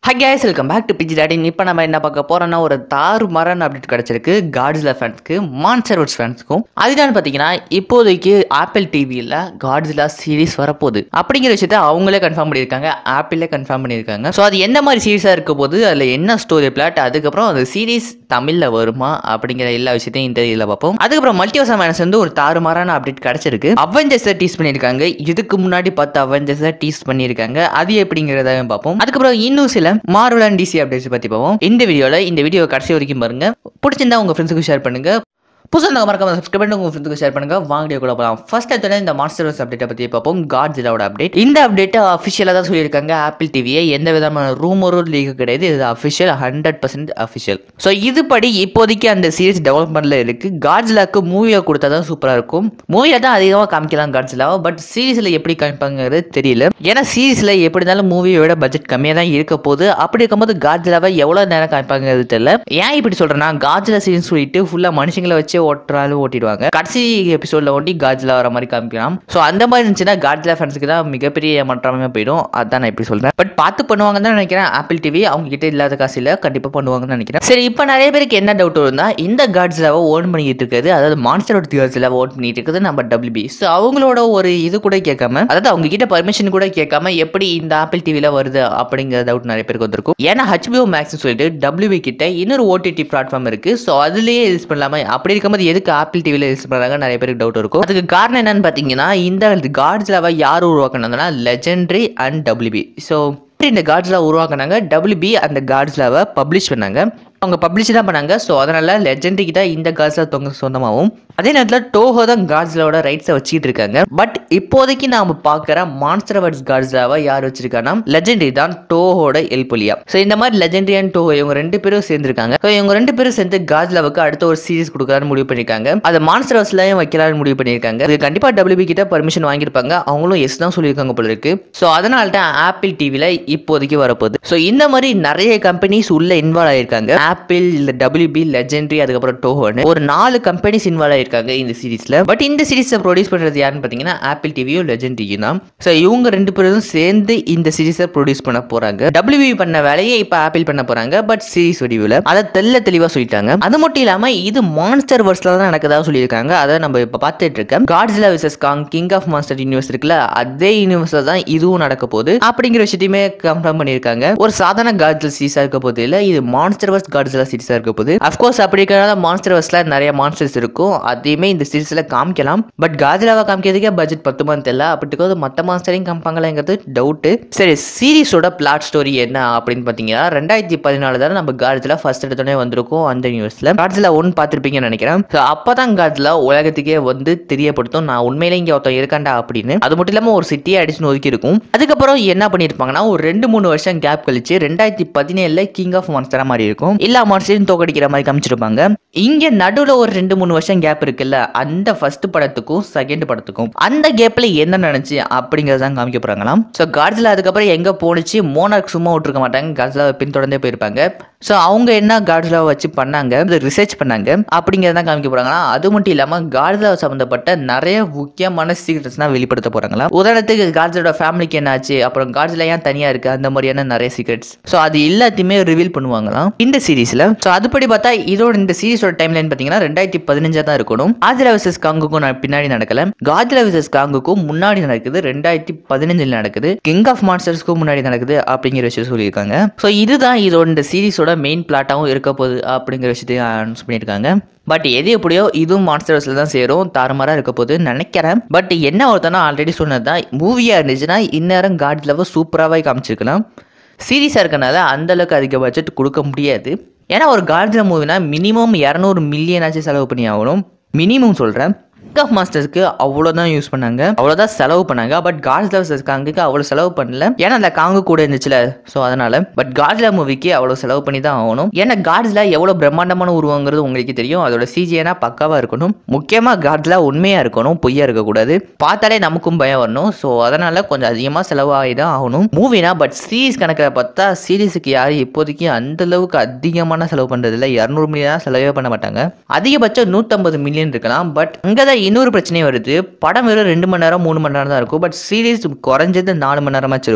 high guys welcome back to PG டாடின் இப்போ நம்ம என்ன பார்க்க போறோம்னா ஒரு தாறு மரன் அப்டேட் கிடைச்சிருக்கு காட்ஸ்ல ஃபேன்ஸ்க்கு மான்ஸ்டர் வர்ஸ் ஃபேன்ஸ்க்கும் அதுதான் பார்த்தீங்கன்னா இப்போதைக்கு ஆப்பிள் டிவியில் காட்ஸ்லா சீரிஸ் வரப்போகுது அப்படிங்கிற விஷயத்த அவங்களே கன்ஃபார்ம் பண்ணியிருக்காங்க ஆப்பிளே கன்ஃபார்ம் பண்ணியிருக்காங்க ஸோ அது எந்த மாதிரி சீரிஸாக இருக்க போது அதில் என்ன ஸ்டோரி பிளாட் அதுக்கப்புறம் அந்த சீரிஸ் தமிழில் வருமா அப்படிங்கிற எல்லா விஷயத்தையும் இந்த இதில் பார்ப்போம் அதுக்கப்புறம் மல்டிவர்ஸ் மேனஸ் வந்து ஒரு தாறுமாறான அப்டேட் கிடைச்சிருக்கு அவெஞ்சர்ஸை டீஸ் பண்ணியிருக்காங்க இதுக்கு முன்னாடி பார்த்த அவெஞ்சர்ஸை டீஸ் பண்ணியிருக்காங்க அது எப்படிங்கிறதையும் பார்ப்போம் அதுக்கப்புறம் இன்னும் சில மார்வல் அண்ட் டிசி அப்டேட்ஸ் பற்றி பார்ப்போம் இந்த வீடியோவில் இந்த வீடியோ கடைசி வரைக்கும் பாருங்க பிடிச்சிருந்தா உங்கள் ஃப்ரெண்ட்ஸுக்கு ஷேர் பண்ணுங்க புதுசாக இருந்தால் மறக்காம சப்ஸ்கிரைப் பண்ணி உங்கள் ஃப்ரெண்ட்ஸுக்கு ஷேர் பண்ணுங்க வாங்க வீடியோ கூட போகலாம் ஃபர்ஸ்ட் எடுத்தோட இந்த மாஸ்டர்ஸ் அப்டேட்டை பற்றி பார்ப்போம் காட்ஸிலாவோட அப்டேட் இந்த அப்டேட்டை அஃபிஷியலாக தான் சொல்லியிருக்காங்க ஆப்பிள் டிவியை எந்த விதமான ரூமரும் லீக் கிடையாது இது official hundred percent official so இதுபடி இப்போதைக்கு அந்த சீரிஸ் டெவலப்மெண்ட்டில் இருக்குது காட்ஸிலாக்கு மூவியை கொடுத்தா தான் சூப்பராக இருக்கும் மூவியில் தான் அதிகமாக காமிக்கலாம் காட்ஸிலாவை பட் சீரிஸில் எப்படி காமிப்பாங்கிறது தெரியல ஏன்னா சீரிஸில் எப்படி இருந்தாலும் மூவியை விட பட்ஜெட் கம்மியாக தான் இருக்க போகுது அப்படி இருக்கும்போது காட்ஸிலாவை எவ்வளோ நேரம் காமிப்பாங்கிறது தெரியல ஏன் இப்படி சொல்கிறேன்னா காட்ஸிலா சீரிஸ் சொல்லிட்டு ஃபுல்லாக மனுஷங்களை வச்சு ஓட்டுறாலும் ஓட்டிடுவாங்க கடைசி எபிசோடில் ஓட்டி காட்ஸிலா வர மாதிரி காமிக்கலாம் ஸோ அந்த மாதிரி இருந்துச்சுன்னா காட்ஸிலா ஃபேன்ஸுக்கு தான் மிகப்பெரிய ஏமாற்றமே போயிடும் அதான் நான் இப்படி சொல்கிறேன் பட் பார்த்து பண்ணுவாங்கன்னு தான் நினைக்கிறேன் ஆப்பிள் டிவி அவங்க கிட்ட இல்லாத காசு இல்லை கண்டிப்பாக பண்ணுவாங்கன்னு நினைக்கிறேன் சரி இப்போ நிறைய பேருக்கு என்ன டவுட் வரும்னா இந்த காட்ஸிலாவை ஓன் பண்ணிட்டு இருக்குது அதாவது மான்ஸ்டரோட காட்ஸிலாவை ஓன் பண்ணிட்டு இருக்குது நம்ம டபிள்யூபி ஸோ அவங்களோட ஒரு இது கூட கேட்காம அதாவது அவங்க கிட்ட பர்மிஷன் கூட கேட்காம எப்படி இந்த ஆப்பிள் டிவியில் வருது அப்படிங்கிற டவுட் நிறைய பேருக்கு வந்திருக்கும் ஏன்னா ஹச்பிஓ மேக்ஸ் சொல்லிட்டு டபிள்யூபி கிட்ட இன்னொரு ஓடிடி பிளாட்ஃபார்ம் இருக்கு ஸோ அதுலேயே யூஸ் பண்ணலாமா அப்படி இருக்கும்போது எதுக்கு ஆப்பிள் டிவியில் யூஸ் பண்ணுறாங்க நிறைய பேருக்கு டவுட் இருக்கும் அதுக்கு காரணம் என்னன்னு பார்த்தீங்கன்னா இந்த காட்ஸ்லாவை யார் உருவாக்குனதுன்னா லெஜெண்டரி அண்ட் டபிள்யூபி ஸோ இந்த காட்ஸ்லா உருவாக்குனாங்க டபிள்யூபி அந்த காட்ஸ்லாவை பப்ளிஷ் பண்ணாங்க அவங்க பப்ளிஷ் தான் பண்ணாங்க ஸோ அதனால லெஜெண்டரி கிட்ட இந்த காட்ஸ்லா தொங்க சொந்தமாகவும் அதே நேரத்தில் டோஹோ தான் காட்ஸ்லாவோட ரைட்ஸை வச்சுக்கிட்டு இருக்காங்க பட் இப்போதைக்கு நாம பார்க்குற மான்ஸ்டர் வர்ஸ் காட்ஸ்லாவை யார் வச்சிருக்காங்கன்னா லெஜெண்டரி தான் டோஹோட எல்பொலியா ஸோ இந்த மாதிரி லெஜெண்டரி அண்ட் டோஹோ இவங்க ரெண்டு பேரும் சேர்ந்துருக்காங்க ஸோ இவங்க ரெண்டு பேரும் சேர்ந்து காட்ஸ்லாவுக்கு அடுத்த ஒரு சீரிஸ் கொடுக்கலான்னு முடிவு பண்ணியிருக்காங்க அதை மான்ஸ்டர் வர்ஸ்லையும் வைக்கலாம்னு முடிவு பண்ணியிருக்காங்க இது கண்டிப்பாக டபிள்யூபி கிட்ட பர்மிஷன் வாங்கியிருப்பாங்க அவங்களும் எஸ் தான் சொல்லியிருக்காங்க போல இருக்கு ஸோ அதனால தான் ஆப்பிள் டிவியில் இப்போதைக்கு வரப்போகுது ஸோ இந்த மாதிரி நிறைய கம்பெனிஸ் உள்ள இன்வால்வ் ஆயிருக்காங்க ஆப்பிள் இல்ல டபிள்யூபி லெஜெண்டரி அதுக்கப்புறம் டோஹோன்னு ஒரு நாலு கம்பெனிஸ் இன்வால்வ் ஆயிருக்காங்க இந்த சீரிஸ்ல பட் இந்த சீரிஸை ப்ரொடியூஸ் பண்றது யாருன்னு பார்த்தீங்கன்னா ஆப்பிள் டிவியும் லெஜெண்டரியும் தான் ஸோ இவங்க ரெண்டு பேரும் சேர்ந்து இந்த சீரிஸை ப்ரொடியூஸ் பண்ண போறாங்க டபிள்யூபி பண்ண வேலையை இப்போ ஆப்பிள் பண்ண போறாங்க பட் சீரிஸ் வடிவில் அதை தெல்ல தெளிவாக சொல்லிட்டாங்க அது மட்டும் இல்லாம இது மான்ஸ்டர் வர்ஸ்ல தான் நடக்கதா சொல்லியிருக்காங்க அதை நம்ம இப்போ பார்த்துட்டு இருக்கோம் Godzilla versus Kong king of monster universe இருக்குல்ல அதே யூனிவர்ஸ்ல தான் இதுவும் நடக்க போகுது அப்படிங்கிற விஷயத்தையுமே கன்ஃபார்ம் பண்ணியிருக்காங்க ஒரு சாதாரண காட்ஸ்ல சீரிஸா இருக்க போது இல்ல இது மான்ஸ்டர் வர்ஸ் காட்ஸ்லா சீரிஸா இருக்க போது அஃப்கோர்ஸ் அப்படி இருக்கிறனால மான்ஸ்டர் வர்ஸ்ல நிறைய மான்ஸ்டர்ஸ் இருக்கும் அதையுமே இந்த சீரிஸ்ல காமிக்கலாம் பட் காஜிலாவை காமிக்கிறதுக்கே பட்ஜெட் பத்துமான்னு தெரியல அப்படி இருக்கும்போது மற்ற மான்ஸ்டரையும் காமிப்பாங்களாங்கிறது டவுட் சரி சீரிஸோட பிளாட் ஸ்டோரி என்ன அப்படின்னு பார்த்தீங்கன்னா ரெண்டாயிரத்தி பதினாலு தானே நம்ம காட்ஸ்ல ஃபர்ஸ்ட் எடுத்தோடனே வந்திருக்கும் அந்த யூனிவர்ஸ்ல காட்ஸ்ல ஒன் பார்த்துருப்பீங்கன்னு நினைக்கிறேன் ஸோ அப்பதான் காட்ஸ்ல உலகத்துக்கே வந்து தெரியப்படுத்தும் நான் உண்மையிலே இங்க ஒருத்தன் இருக்காண்டா அப்படின்னு அது மட்டும் இல்லாம ஒரு சிட்டியை அடிச்சுன்னு ஒதுக்கி இருக்கும் அதுக்கப்புறம் என்ன பண்ணியிருப்பாங்கன்னா ஒரு ரெண்டு மூணு வருஷம் கேப் கழிச்சு ரெண்டாயிரத்தி பதினேழுல கிங் ஆஃப் மான்ஸ்டரா மாதிரி இருக்கும் எல்லா மான்ஸ்டரையும் தோக்கடிக்கிற மாதிரி காமிச்சிருப்பாங்க இங்க நடுவுல ஒரு ரெண்டு மூணு வருஷம் கேப் இருக்குல்ல அந்த ஃபர்ஸ்ட் படத்துக்கும் செகண்ட் படத்துக்கும் அந்த கேப்ல என்ன நடந்துச்சு அப்படிங்கறதான் காமிக்க போறாங்களாம் ஸோ காட்ஸ்ல அதுக்கப்புறம் எங்க போனுச்சு மோனார்க் சும்மா விட்டுருக்க மாட்டாங்க காட்ஸ்ல பின்தொடர்ந்தே போயிருப்பாங்க ஸோ அவங்க என்ன காட்ஸ்ல வச்சு பண்ணாங்க ரிசர்ச் பண்ணாங்க அப்படிங்கறத காமிக்க போறாங்களா அது மட்டும் இல்லாம காட்ஸ்ல சம்பந்தப்பட்ட நிறைய முக்கியமான சீக்ரெட்ஸ்லாம் வெளிப்படுத்த போறாங்களா உதாரணத்துக்கு காட்ஸோட ஃபேமிலிக்கு என்ன ஆச்சு அப்புறம் காட்ஸ்ல ஏன் தனியா இருக்கு அந்த மாதிரியான நிறைய சீக்ரெட்ஸ் ஸோ அது எல்லாத்தையுமே ரிவீல் பண்ணுவாங்களாம் இந்த சீரீஸ்ல ஸோ அதுபடி பார்த்தா இதோட இந்த சீரிஸோட டைம் லைன் பார்த்தீங்கன்னா ரெண்டாயிரத்தி பதினஞ்சா தான் இருக்கணும் காஜிலா விசஸ் காங்குக்கும் நா- பின்னாடி நடக்கல காஜிலா விசஸ் காங்குக்கும் முன்னாடி நடக்குது ரெண்டாயிரத்தி பதினஞ்சில் நடக்குது கிங் ஆஃப் மான்ஸ்டர்ஸ்க்கும் முன்னாடி நடக்குது அப்படிங்கிற விஷயம் சொல்லியிருக்காங்க ஸோ இதுதான் இதோட இந்த சீரிஸோட மெயின் பிளாட்டாகவும் இருக்க போகுது அப்படிங்கிற விஷயத்தையும் அனௌன்ஸ் பண்ணியிருக்காங்க பட் எது எப்படியோ இதுவும் மான்ஸ்டர்ஸில் தான் சேரும் தாறுமாறாக இருக்க போகுதுன்னு நினைக்கிறேன் பட் என்ன ஒருத்தனா ஆல்ரெடி சொன்னது தான் மூவியாக இருந்துச்சுன்னா இந்நேரம் காட் லவ் சூப்பராகவே காமிச்சிருக்கலாம் சீரியஸாக இருக்கனால அந்த அளவுக்கு அதிக பட்ஜெட் கொடுக்க முடியாது ஏன்னா ஒரு காட்ல மூவினா மினிமம் இரநூறு மில்லியனாச்சும் செலவு பண்ணி ஆகணும் மினிமம் சொல்கிறேன் கிங் ஆஃப் மாஸ்டர்ஸ்க்கு அவ்வளோதான் யூஸ் பண்ணாங்க அவ்வளோதான் செலவு பண்ணாங்க பட் காட்ஸ் லவ் காங்குக்கு அவ்வளோ செலவு பண்ணல ஏன்னா அந்த காங்கு கூட இருந்துச்சுல ஸோ அதனால பட் காட்ஸ்லா மூவிக்கு அவ்வளோ செலவு பண்ணி தான் ஆகணும் ஏன்னா காட்ஸ்ல எவ்வளோ பிரம்மாண்டமான உருவங்கிறது உங்களுக்கு தெரியும் அதோட சிஜினா பக்காவாக இருக்கணும் முக்கியமாக காட்ஸ்ல உண்மையாக இருக்கணும் பொய்யா இருக்கக்கூடாது பார்த்தாலே நமக்கும் பயம் வரணும் ஸோ அதனால கொஞ்சம் அதிகமாக செலவாகி தான் ஆகணும் மூவினா பட் சீரிஸ் கணக்கில் பார்த்தா சீரிஸுக்கு யாரும் இப்போதைக்கு அந்த அளவுக்கு அதிகமான செலவு பண்ணுறதில்ல இரநூறு மில்லியன் செலவே பண்ண மாட்டாங்க அதிகபட்சம் நூற்றம்பது மில்லியன் இருக்கலாம் பட் இங்கே தான் இன்னொரு பிரச்சனையும் வருது படம் வெறும் ரெண்டு மணி நேரம் மூணு மணி நேரம் தான் இருக்கும் பட் சீரிஸ் குறைஞ்சது நாலு மணி நேரமாச்சும் இருக்கும்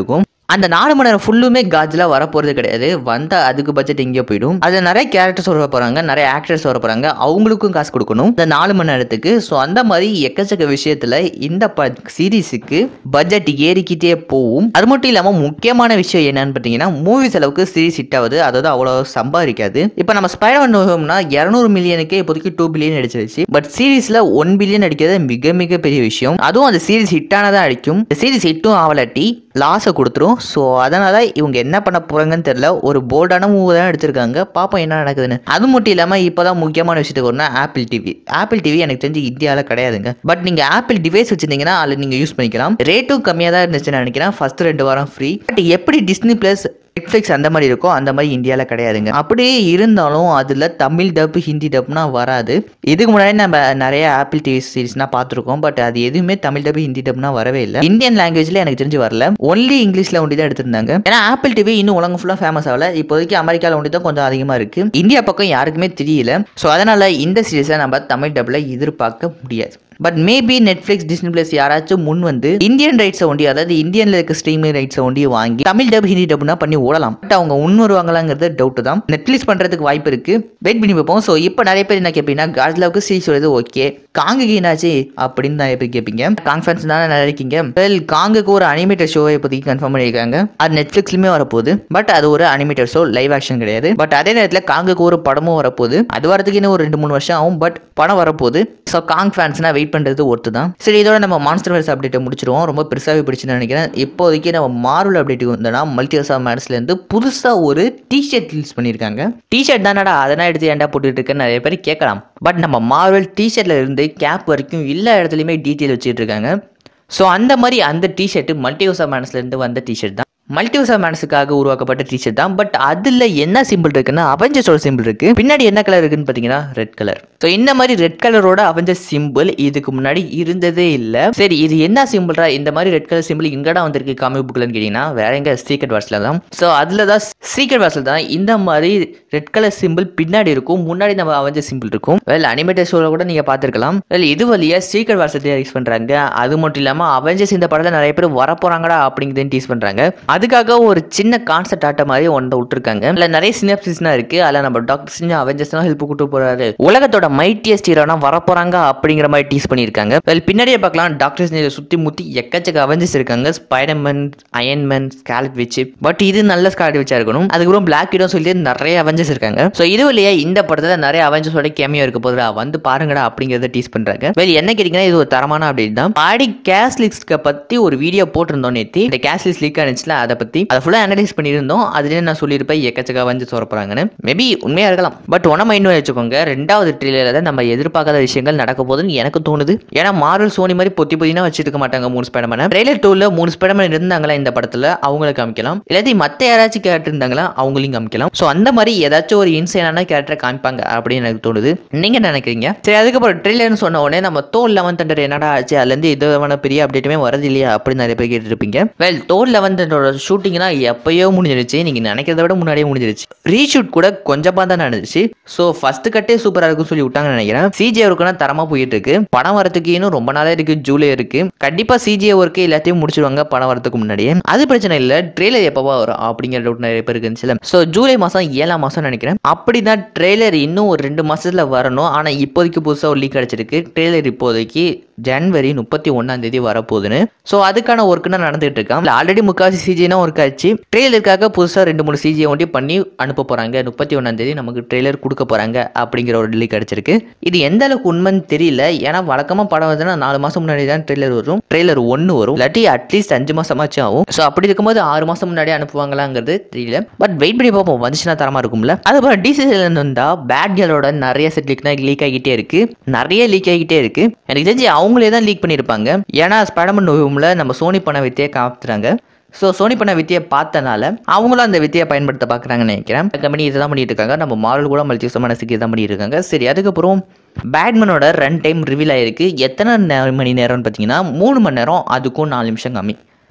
அந்த நாலு மணி நேரம் ஃபுல்லுமே காஜ்ல வரப்போறது கிடையாது வந்தா அதுக்கு பட்ஜெட் எங்கேயோ போயிடும் அதுல நிறைய கேரக்டர்ஸ் வர போறாங்க நிறைய ஆக்டர்ஸ் வர போறாங்க அவங்களுக்கும் காசு கொடுக்கணும் இந்த நாலு மணி நேரத்துக்கு ஸோ அந்த மாதிரி எக்கச்சக்க விஷயத்துல இந்த சீரீஸுக்கு பட்ஜெட் ஏறிக்கிட்டே போகும் அது மட்டும் இல்லாம முக்கியமான விஷயம் என்னன்னு பார்த்தீங்கன்னா மூவிஸ் அளவுக்கு சீரிஸ் ஹிட் ஆகுது அதாவது அவ்வளோ சம்பாதிக்காது இப்போ நம்ம ஸ்பைடர் நோகம்னா இரநூறு மில்லியனுக்கே இப்போதைக்கு டூ பில்லியன் அடிச்சிருச்சு பட் சீரிஸ்ல ஒன் பில்லியன் அடிக்கிறது மிக மிக பெரிய விஷயம் அதுவும் அந்த சீரிஸ் ஹிட் ஆனதான் அடிக்கும் இந்த சீரிஸ் ஹிட்டும் ஆவலாட்டி லாஸை கொடுத்துரும் ஸோ அதனால இவங்க என்ன பண்ண போறாங்கன்னு தெரியல ஒரு போல்டான மூவ் தான் எடுத்திருக்காங்க பார்ப்போம் என்ன நடக்குதுன்னு அது மட்டும் இல்லாமல் இப்போதான் முக்கியமான விஷயத்துக்கு வரணும் ஆப்பிள் டிவி ஆப்பிள் டிவி எனக்கு தெரிஞ்சு இந்தியாவில் கிடையாதுங்க பட் நீங்கள் ஆப்பிள் டிவைஸ் வச்சிருந்தீங்கன்னா அதில் நீங்கள் யூஸ் பண்ணிக்கலாம் ரேட்டும் கம்மியாக தான் இருந்துச்சுன்னு நினைக்கிறேன் ஃபர்ஸ்ட் ரெண்டு வாரம் ஃப்ரீ பட் எப்படி டிஸ்னி ப்ளஸ் நெட்ஃப்ளிக்ஸ் அந்த மாதிரி இருக்கோ அந்த மாதிரி இந்தியாவில் கிடையாதுங்க அப்படியே இருந்தாலும் அதில் தமிழ் டப் ஹிந்தி டப்னா வராது இதுக்கு முன்னாடி நம்ம நிறைய ஆப்பிள் டிவி சீரிஸ்னா பார்த்துருக்கோம் பட் அது எதுவுமே தமிழ் டப் ஹிந்தி டப்னா வரவே இல்லை இந்தியன் லாங்குவேஜில் எனக்கு தெரிஞ்சு வரல ஒன்லி இங்கிலீஷில் ஒண்டி தான் எடுத்திருந்தாங்க ஏன்னா ஆப்பிள் டிவி இன்னும் உலகம் ஃபுல்லாக ஃபேமஸ் ஆகல இப்போதைக்கு அமெரிக்காவில் ஒண்டி தான் கொஞ்சம் அதிகமாக இருக்கு இந்தியா பக்கம் யாருக்குமே தெரியல ஸோ அதனால இந்த சீரிஸை நம்ம தமிழ் டப்பில் எதிர்பார்க்க முடியாது but maybe Netflix Disney plus யாராச்சும் முன் வந்து இந்தியன் ரைட்ஸை ஒண்டி அதாவது இந்தியன்ல இருக்க ஸ்ட்ரீமிங் ரைட்ஸை ஒண்டி வாங்கி தமிழ் டப் ஹிந்தி டப்னா பண்ணி ஓடலாம் பட் அவங்க முன் வருவாங்களாங்கிறது டவுட் தான் நெட்ஃப்ளிக்ஸ் பண்றதுக்கு வாய்ப்பு இருக்கு வெயிட் பண்ணி பார்ப்போம் ஸோ இப்போ நிறைய பேர் என்ன கேட்பீங்கன்னா காட்லாவுக்கு சீரிஸ் வருது ஓகே காங்குக்கு என்னாச்சு அப்படின்னு நிறைய பேர் கேட்பீங்க காங் ஃபேன்ஸ் தானே நிறைய இருக்கீங்க வெல் காங்குக்கு ஒரு அனிமேட்டட் ஷோவை இப்போதைக்கு கன்ஃபார்ம் பண்ணியிருக்காங்க அது நெட்ஃப்ளிக்ஸ்லுமே வரப்போகுது பட் அது ஒரு அனிமேட்டட் ஷோ லைவ் ஆக்ஷன் கிடையாது பட் அதே நேரத்தில் காங்குக்கு ஒரு படமும் வரப்போகுது அது வரதுக்கு இன்னும் ஒரு ரெண்டு மூணு வருஷம் ஆகும் பட் படம் வரப்போகுது ஸோ காங் ஃபேன்ஸ்னா வெயிட் பண்ணுறது ஒருத்து தான் சரி இதோட நம்ம மான்ஸ்டர் வேர்ஸ் அப்டேட்டை முடிச்சிருவோம் ரொம்ப பெருசாகவே பிடிச்சுன்னு நினைக்கிறேன் இப்போதைக்கு நம்ம மார்வல் அப்டேட் வந்தோம்னா மல்டிவர்ஸ் ஆஃப் மேட்ஸ்லேருந்து புதுசாக ஒரு டிஷர்ட் ரிலீஸ் பண்ணியிருக்காங்க டிஷர்ட் தானடா அதெல்லாம் எடுத்து ஏன்டா போட்டுட்டு இருக்கேன்னு நிறைய பேர் கேட்கலாம் பட் நம்ம மார்வல் டிஷர்ட்ல இருந்து கேப் வரைக்கும் எல்லா இடத்துலையுமே டீட்டெயில் வச்சுட்டு இருக்காங்க ஸோ அந்த மாதிரி அந்த டிஷர்ட் மல்டிவர்ஸ் ஆஃப் மேட்ஸ்லேருந்து வந்த டிஷர்ட் தான் மல்டிவர்ஸ் ஆஃப் மேன்ஸுக்காக உருவாக்கப்பட்ட டிஷர்ட் தான் பட் அதில் என்ன சிம்பிள் இருக்குன்னா அவெஞ்சர்ஸோட சிம்பிள் இருக்கு பின்னாடி என்ன கலர் இருக்குன்னு பார்த்தீங்கன்னா ரெட் கலர் ஸோ இந்த மாதிரி ரெட் கலரோட அவெஞ்சர்ஸ் சிம்பிள் இதுக்கு முன்னாடி இருந்ததே இல்லை சரி இது என்ன சிம்பிள்ரா இந்த மாதிரி ரெட் கலர் சிம்பிள் எங்கடா வந்திருக்கு காமிக் புக்லன்னு கேட்டிங்கன்னா வேற எங்க சீக்ரெட் வார்ஸில் தான் ஸோ அதில் தான் சீக்ரெட் வார்ஸில் தான் இந்த மாதிரி ரெட் கலர் சிம்பிள் பின்னாடி இருக்கும் முன்னாடி நம்ம அவெஞ்சர் சிம்பிள் இருக்கும் வெல் அனிமேட்டட் ஷோவில் கூட நீங்கள் பார்த்துருக்கலாம் வெல் இது வழியாக சீக்ரெட் வார்ஸை யூஸ் பண்ணுறாங்க அது மட்டும் இல்லாமல் அவெஞ்சர்ஸ் இந்த படத்தில் நிறைய பேர் வரப்போறாங்கடா அப்படிங்கிறதையும் டீஸ் பண்ணுறாங்க அதுக்காக ஒரு சின்ன கான்செப்ட் ஆட்ட மாதிரி ஒன்றை விட்டுருக்காங்க அதில் நிறைய சினாப்சிஸ்னா இருக்கு அதில் நம்ம டாக்டர் சின்ன அவெஞ்சர்ஸ்லாம் ஹெல்ப் கூட்டு போறாரு உலகத்தோட மைட்டியஸ்ட் ஹீரோனா வரப்போறாங்க அப்படிங்கிற மாதிரி டீஸ் பண்ணியிருக்காங்க வெல் பின்னாடியே பார்க்கலாம் டாக்டர் ஸ்னேஜை சுற்றி முற்றி எக்கச்சக்க அவெஞ்சர்ஸ் இருக்காங்க Spider Man Iron Man Scarlet Witch but இது நல்ல ஸ்காலட் விச்சா இருக்கணும் அதுக்கப்புறம் பிளாக் விடோ சொல்லி நிறைய அவெஞ்சர்ஸ் இருக்காங்க ஸோ இது வழியா இந்த படத்தில் நிறைய அவெஞ்சர்ஸோட கேமியோ இருக்க போதுடா வந்து பாருங்கடா அப்படிங்கிறத டீஸ் பண்றாங்க வேறு என்ன கேட்டிங்கன்னா இது ஒரு தரமான அப்டேட் தான் ஆடி கேஸ் லிஸ்ட்க பற்றி ஒரு வீடியோ போட்டிருந்தோம் நேத்தி இந்த கேஸ் லிஸ்ட் லீக் ஆனிச்சுல அதை பற்றி அதை ஃபுல்லாக அனலைஸ் பண்ணியிருந்தோம் அதுலேயே நான் சொல்லியிருப்பேன் எக்கச்சக்க அவெஞ்சர்ஸ் வர போகிறாங்கன்னு மேபி உண்மையாக இருக்கலாம் பட் ஒன்றை மைண்ட் வச்சுக்கோங்க ரெண்டாவது ட்ரெயிலரில் தான் நம்ம எதிர்பார்க்காத விஷயங்கள் நடக்க போகுதுன்னு எனக்கு தோணுது ஏன்னா மார்வல் சோனி மாதிரி பொத்தி பொத்தினா வச்சிருக்க மாட்டாங்க மூணு ஸ்பைடர்மேன் ட்ரெய்லர் டூவில் மூணு ஸ்பைடர்மேன் இருந்தாங்களா இந்த படத்தில் அவங்களை காமிக்கலாம் இல்லாட்டி மற்ற யாராச்சும் கேரக்டர் இருந்தாங்களா அவங்களையும் காமிக்கலாம் ஸோ அந்த மாதிரி ஏதாச்சும் ஒரு இன்சைனான கேரக்டரை காமிப்பாங்க அப்படின்னு எனக்கு தோணுது நீங்க என்ன நினைக்கிறீங்க சரி அதுக்கப்புறம் ட்ரெய்லர்னு சொன்ன உடனே நம்ம தோல் லெவன் தண்டர் என்னடா ஆச்சு அதுலேருந்து இதுவான பெரிய அப்டேட்டுமே வரது இல்லையா அப்படின்னு நிறைய பேர் கேட்டுட்டு இருப்பீங்க வெல் தோல் லெவன் தண்டரோட ஷூட்டிங்னா எப்பயோ முடிஞ்சிருச்சு நீங்க நினைக்கிறத விட முன்னாடியே முடிஞ்சிருச்சு ரீஷூட் கூட கொஞ்சமா தான் நடந்துச்சு ஸோ ஃபர்ஸ்ட் கட்டே சூப்பரா இருக்குன்னு சொல்லி விட்டாங்கன்னு நினைக்கிறேன் சிஜே ஒர்க்குனா தரமா போயிட்டு இருக்கு படம் வரதுக்கு இன்னும் ரொம்ப நாளே இருக்கு ஜூலை இருக்கு கண்டிப்பா சிஜே ஒர்க்கு எல்லாத்தையும் முடிச்சிருவாங்க படம் வரதுக்கு முன்னாடியே அது பிரச்சனை இல்லை ட்ரெய்லர் எப்பவா வரும் அப்படிங்கிற டவுட் நிறைய பேருக்கு இருந்துச்சுல ஸோ ஜூலை மாசம் ஏழாம் மாசம் நினைக்கிறேன் அப்படிதான் ட்ரெய்லர் இன்னும் ஒரு ரெண்டு மாசத்துல வரணும் ஆனா இப்போதைக்கு புதுசா ஒரு லீக் கிடைச்சிருக்கு ட்ரெய்லர் இப்போதைக்கு ஜனவரி முப்பத்தி ஒன்னாம் தேதி வரப்போகுதுன்னு ஸோ அதுக்கான ஒர்க்குனா நடந்துட்டு இருக்கான் ஆல்ரெடி முக்காசி சிஜினா ஒர்க் ஆச்சு ட்ரெய்லருக்காக புதுசாக ரெண்டு மூணு சிஜியை ஒண்டி பண்ணி அனுப்ப போறாங்க முப்பத்தி ஒன்றாம் தேதி நமக்கு ட்ரெய்லர் கொடுக்க போறாங்க அப்படிங்கிற ஒரு லீக் கிடைச்சிருக்கு இது எந்த அளவுக்கு உண்மைன்னு தெரியல ஏன்னா வழக்கமாக படம் வந்துன்னா நாலு மாசம் முன்னாடி தான் ட்ரெய்லர் வரும் ட்ரெய்லர் ஒன்று வரும் இல்லாட்டி அட்லீஸ்ட் அஞ்சு மாசமாச்சும் ஆகும் ஸோ அப்படி இருக்கும்போது ஆறு மாசம் முன்னாடி அனுப்புவாங்களாங்கிறது தெரியல பட் வெயிட் பண்ணி பார்ப்போம் வந்துச்சுன்னா தரமா இருக்கும்ல அதுக்கப்புறம் டிசிசில வந்தா பேட் கேலோட நிறைய செட் லீக் லீக் ஆகிட்டே இருக்கு நிறைய லீக் ஆகிட்டே இருக்கு எனக்கு தெரிஞ்சு அவங்களே தான் லீக் பண்ணியிருப்பாங்க ஏன்னா ஸ்பைடர்மேன் நோவியமில் நம்ம சோனி பண்ண வித்தியை காத்துறாங்க ஸோ சோனி பண்ண வித்தியை பார்த்தனால அவங்களும் அந்த வித்தியை பயன்படுத்த பார்க்குறாங்கன்னு நினைக்கிறேன் கம்பெனி இதை தான் பண்ணிட்டு இருக்காங்க நம்ம மாரல் கூட மல்டிவசமான மனசுக்கு இதான் பண்ணிட்டு இருக்காங்க சரி அதுக்கப்புறம் பேட்மேனோட ரன் டைம் ரிவீல் ஆயிருக்கு எத்தனை நே- மணி நேரம்னு பார்த்தீங்கன்னா மூணு மணி நேரம் அதுக்கும் நாலு நிமிஷம் கம்மி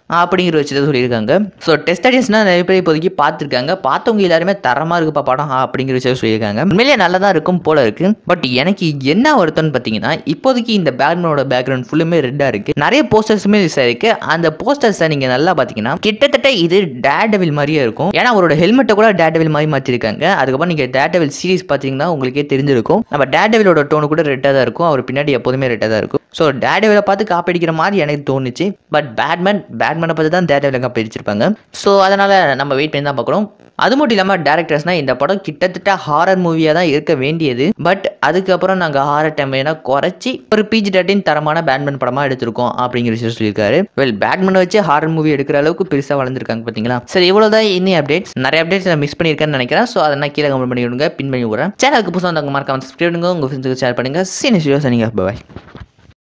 அப்படிங்கிற விஷயத்த சொல்லியிருக்காங்க ஸோ டெஸ்ட் ஆடியன்ஸ்னால் நிறைய பேர் இப்போதைக்கு பார்த்துருக்காங்க பார்த்தவங்க எல்லாருமே தரமாக இருக்குப்பா படம் அப்படிங்கிற விஷயம் சொல்லியிருக்காங்க உண்மையிலேயே நல்லா தான் இருக்கும் போல இருக்கு பட் எனக்கு என்ன வருத்தம்னு பார்த்தீங்கன்னா இப்போதைக்கு இந்த பேட்மேனோட பேக்ரவுண்ட் ஃபுல்லுமே ரெட்டாக இருக்கு நிறைய போஸ்டர்ஸுமே ரிலீஸ் ஆயிருக்கு அந்த போஸ்டர்ஸை நீங்கள் நல்லா பார்த்தீங்கன்னா கிட்டத்தட்ட இது டேடவில் மாதிரியே இருக்கும் ஏன்னா அவரோட ஹெல்மெட்டை கூட டேடவில் மாதிரி மாற்றிருக்காங்க அதுக்கப்புறம் நீங்கள் டேடவில் சீரிஸ் பார்த்தீங்கன்னா உங்களுக்கே தெரிஞ்சிருக்கும் நம்ம டேடவிலோட டோனு கூட ரெட்டாக தான் இருக்கும் அவர் பின்னாடி எப்போதுமே ரெட்டாக தான் இருக்கும் ஸோ டேடவிலை பார்த்து காப்படிக்கிற மாதிரி எனக்கு தோணுச்சு பட் பேட்மேன் பேட்மேனை பார்த்து தான் டேடவில காப்படிச்சிருப்பாங்க ஸோ அதனால் நம்ம வெயிட் பண்ணி தான் பார்க்குறோம் அது மட்டும் இல்லாமல் டேரக்டர்ஸ்னால் இந்த படம் கிட்டத்தட்ட ஹாரர் மூவியாக தான் இருக்க வேண்டியது பட் அதுக்கப்புறம் நாங்கள் ஹாரர் டெம்பைனா குறைச்சி ஒரு பிஜி டட்டின் தரமான பேட்மேன் படமாக எடுத்திருக்கோம் அப்படிங்கிற விஷயம் சொல்லியிருக்காரு வெல் பேட்மேனை வச்சு ஹாரர் மூவி எடுக்கிற அளவுக்கு பெருசாக வளர்ந்துருக்காங்க பார்த்தீங்களா சரி இவ்வளோதான் இன்னி அப்டேட்ஸ் நிறைய அப்டேட்ஸ் நான் மிஸ் பண்ணியிருக்கேன்னு நினைக்கிறேன் ஸோ அதை நான் கீழே கமெண்ட் பண்ணி விடுங்க பின் பண்ணி விடுறேன் சேனலுக்கு புதுசாக வந்தவங்க மறக்காம சப்ஸ்கிரைப் பண்ணுங்க உங்கள் ஃப்ரெண்ட்ஸுக்கு ஷேர் பண்ணுங்க சீனியஸ் வீடியோஸ் நீங்கள் பாய்